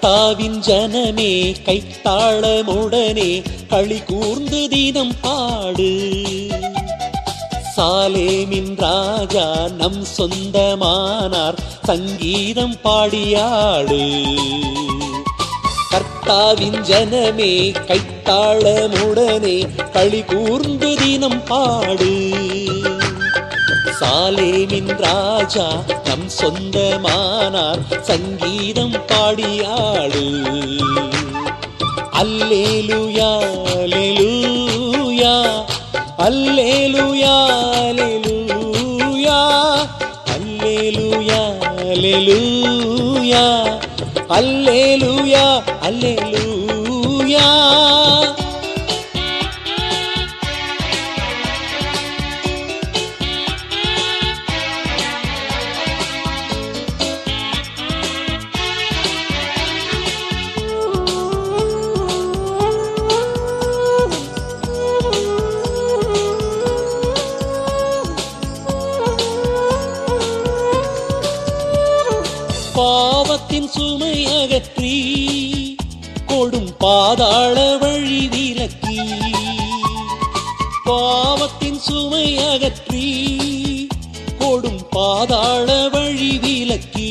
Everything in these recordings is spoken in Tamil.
கர்த்தாவின் ஜனமே கைத்தாளமுடனே களி கூர்ந்து தினம் பாடு சாலேமின் ராஜா நம் சொந்தமானார் சங்கீதம் பாடியாடு கர்த்தாவின் ஜனமே கைத்தாளமுடனே களி கூர்ந்து தினம் பாடு சாலேமின் ராஜா நம் சொந்தமானார் சங்கீதம் பாடியாடு அல்லேலுயா அல்லேலூயா அல்லேலுயா அல்லேலூயா அல்லேலுயா அல்லேலூயா அல்லேலுயா அல்லேலூயா பாவத்தின் சுமை அகற்றி கொடும் பாதாள வழி விலக்கி பாவத்தின் சுமை அகற்றி கொடும் பாதாள வழி விலக்கி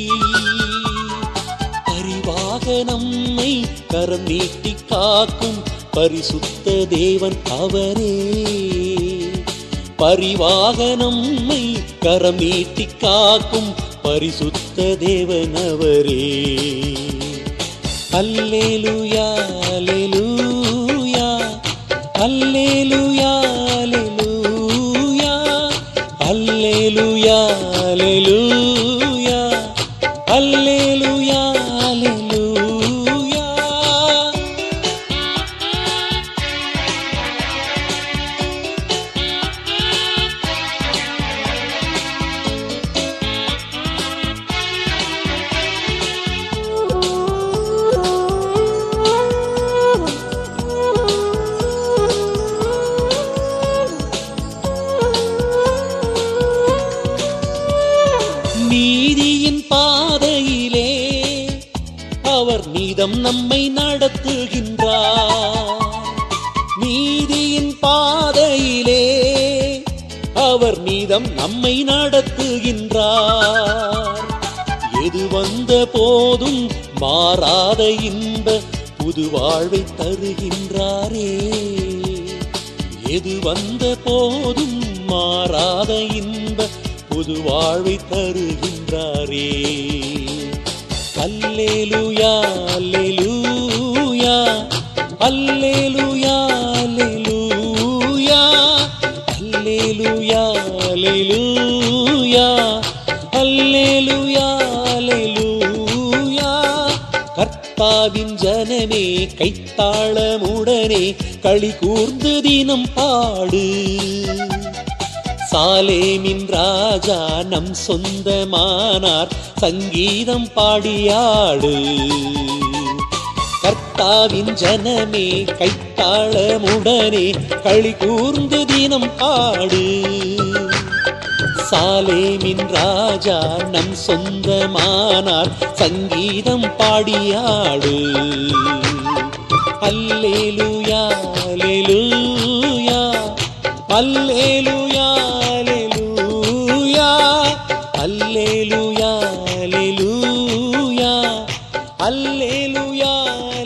பரிவாக நம்மை கரம் நீட்டி காக்கும் பரிசுத்த தேவன் அவரே பரிவாக நம்மை கரம் நீட்டி காக்கும் பரிசுத்த தேவன் அவரே அல்லேலுயா அல்லேலூயா அல்லேலுயா அல்லேலூயா அல்லேலுயா அல்லேலூயா அல்லேலுயா அல்லேலூயா நீதியின் பாதையிலே அவர் நீதம் நம்மை நடத்துகின்றார் நீதியின் பாதையிலே அவர் நீதம் நம்மை நடத்துகின்றார் எது வந்த போதும் மாறாத இன்ப புது வாழ்வை தருகின்றாரே எது வந்த போதும் மாறாத இன்ப புது வாழ்வை தருகின்றாரே அல்லேலுயா அல்லேலூயா அல்லேலுயா அல்லேலூயா அல்லேலுயா அல்லேலூயா அல்லேலுயா அல்லேலூயா கர்த்தாவின் ஜனமே கைத்தாளமுடனே களி கூர்ந்து தினம் பாடு சாலேமின் ராஜா நம் சொந்தமானார் சங்கீதம் பாடியாடு கர்த்தாவின் ஜனமே கைத்தாளமுடனே களி கூர்ந்து தினம் பாடு சாலேமின் ராஜா நம் சொந்தமானார் சங்கீதம் பாடியாடு அல்லேலுயா அல்லேலூயா அல்லேலுயா அல்லேலூயா அல்லேலுயா அல்லேலூயா அல்லேலுயா